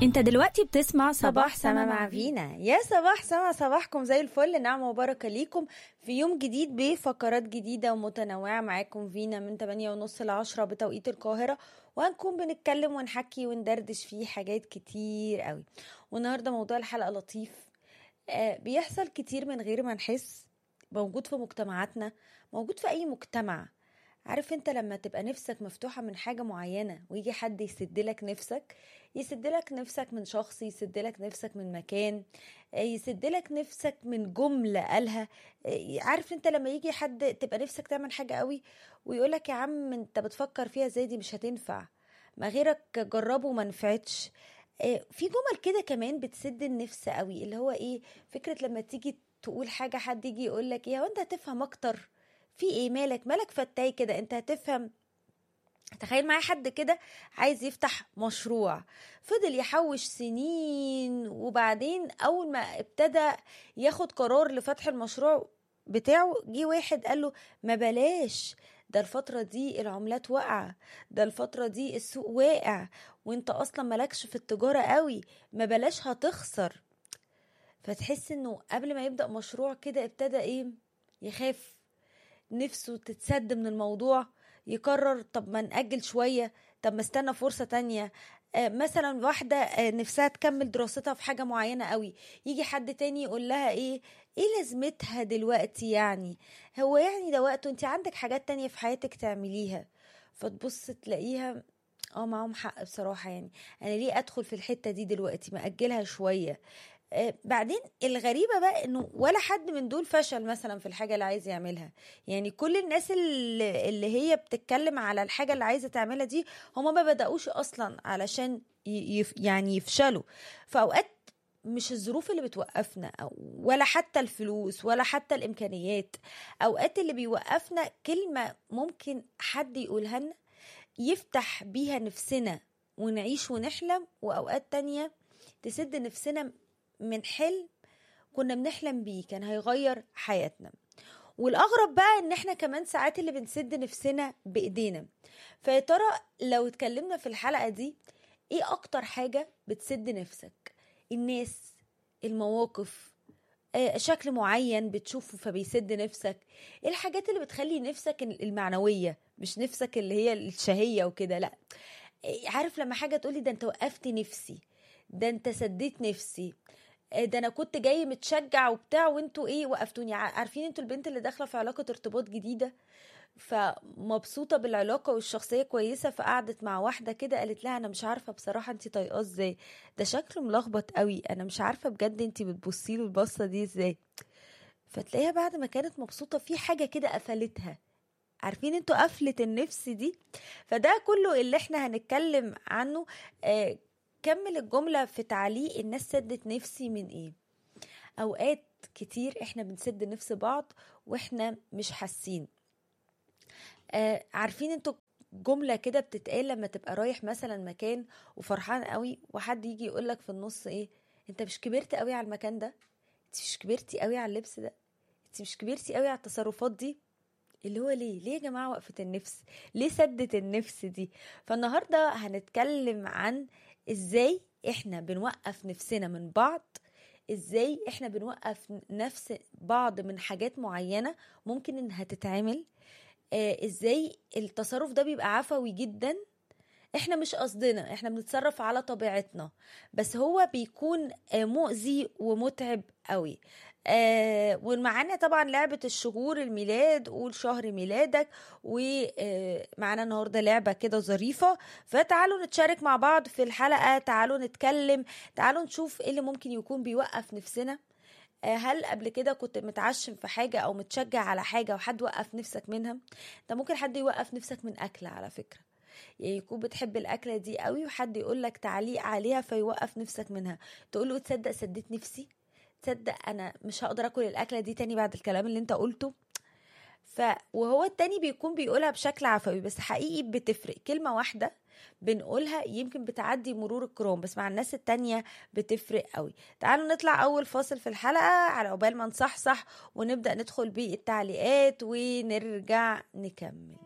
انت دلوقتي بتسمع صباح سما مع فينا يا صباح سما صباحكم زي الفل نعمة وبركة ليكم في يوم جديد بفقرات جديدة ومتنوعة معاكم فينا من 8 ونص ل 10 بتوقيت القاهرة وهنكون بنتكلم ونحكي وندردش فيه حاجات كتير قوي والنهاردة موضوع الحلقة لطيف آه بيحصل كتير من غير ما نحس موجود في مجتمعاتنا موجود في أي مجتمع عارف انت لما تبقى نفسك مفتوحة من حاجة معينة ويجي حد يسدلك نفسك يسدلك نفسك من شخص يسدلك نفسك من مكان يسدلك نفسك من جملة قالها عارف انت لما يجي حد تبقى نفسك تعمل حاجة قوي ويقولك يا عم انت بتفكر فيها زي دي مش هتنفع ما غيرك جربه وما نفعتش في جمل كده كمان بتسد النفس قوي اللي هو ايه فكرة لما تيجي تقول حاجة حد يجي يقولك ايه هو انت هتفهم اكتر في ايه مالك مالك فتاي كده انت هتفهم تخيل معايا حد كده عايز يفتح مشروع فضل يحوش سنين وبعدين اول ما ابتدى ياخد قرار لفتح المشروع بتاعه جه واحد قال له ما بلاش ده الفترة دي العملات واقعة ده الفترة دي السوق واقع وانت اصلا مالكش في التجارة قوي ما بلاش هتخسر فتحس انه قبل ما يبدأ مشروع كده ابتدى ايه يخاف نفسه تتسد من الموضوع يقرر طب ما نأجل شوية طب ما استنى فرصة تانية آه مثلا واحدة آه نفسها تكمل دراستها في حاجة معينة قوي يجي حد تاني يقول لها ايه ايه لازمتها دلوقتي يعني هو يعني ده وقته انت عندك حاجات تانية في حياتك تعمليها فتبص تلاقيها اه معاهم حق بصراحة يعني انا ليه ادخل في الحتة دي دلوقتي ما اجلها شوية آه بعدين الغريبة بقى انه ولا حد من دول فشل مثلا في الحاجة اللي عايز يعملها يعني كل الناس اللي, اللي هي بتتكلم على الحاجة اللي عايزة تعملها دي هما ما بدأوش اصلا علشان يف يعني يفشلوا فاوقات مش الظروف اللي بتوقفنا أو ولا حتى الفلوس ولا حتى الامكانيات اوقات اللي بيوقفنا كلمة ممكن حد يقولها لنا يفتح بيها نفسنا ونعيش ونحلم واوقات تانية تسد نفسنا من حلم كنا بنحلم بيه كان هيغير حياتنا والاغرب بقى ان احنا كمان ساعات اللي بنسد نفسنا بايدينا فيا ترى لو اتكلمنا في الحلقه دي ايه اكتر حاجه بتسد نفسك الناس المواقف آه شكل معين بتشوفه فبيسد نفسك ايه الحاجات اللي بتخلي نفسك المعنويه مش نفسك اللي هي الشهيه وكده لا عارف لما حاجه تقولي ده انت وقفت نفسي ده انت سديت نفسي ده انا كنت جاي متشجع وبتاع وانتوا ايه وقفتوني عارفين انتوا البنت اللي داخله في علاقه ارتباط جديده فمبسوطه بالعلاقه والشخصيه كويسه فقعدت مع واحده كده قالت لها انا مش عارفه بصراحه انت طايقاه ازاي ده شكله ملخبط قوي انا مش عارفه بجد انت بتبصي له البصه دي ازاي فتلاقيها بعد ما كانت مبسوطه في حاجه كده قفلتها عارفين انتوا قفلة النفس دي فده كله اللي احنا هنتكلم عنه آه كمل الجملة في تعليق الناس سدت نفسي من ايه اوقات كتير احنا بنسد نفس بعض واحنا مش حاسين آه عارفين انتوا جملة كده بتتقال لما تبقى رايح مثلا مكان وفرحان قوي وحد يجي يقولك في النص ايه انت مش كبرت قوي على المكان ده انت مش كبرتي قوي على اللبس ده انت مش كبرتي قوي على التصرفات دي اللي هو ليه ليه يا جماعة وقفة النفس ليه سدت النفس دي فالنهاردة هنتكلم عن ازاي احنا بنوقف نفسنا من بعض ازاي احنا بنوقف نفس بعض من حاجات معينة ممكن انها تتعمل آه ازاي التصرف ده بيبقى عفوي جدا احنا مش قصدنا احنا بنتصرف على طبيعتنا بس هو بيكون آه مؤذي ومتعب قوي آه ومعانا طبعا لعبة الشهور الميلاد قول شهر ميلادك ومعانا النهاردة لعبة كده ظريفة فتعالوا نتشارك مع بعض في الحلقة تعالوا نتكلم تعالوا نشوف ايه اللي ممكن يكون بيوقف نفسنا هل قبل كده كنت متعشم في حاجة أو متشجع على حاجة وحد وقف نفسك منها ده ممكن حد يوقف نفسك من أكلة على فكرة يعني يكون بتحب الأكلة دي قوي وحد يقول لك تعليق عليها فيوقف نفسك منها تقول له تصدق سديت نفسي تصدق انا مش هقدر اكل الاكله دي تاني بعد الكلام اللي انت قلته ف وهو التاني بيكون بيقولها بشكل عفوي بس حقيقي بتفرق كلمه واحده بنقولها يمكن بتعدي مرور الكرام بس مع الناس التانية بتفرق قوي تعالوا نطلع أول فاصل في الحلقة على عقبال ما نصحصح ونبدأ ندخل بالتعليقات ونرجع نكمل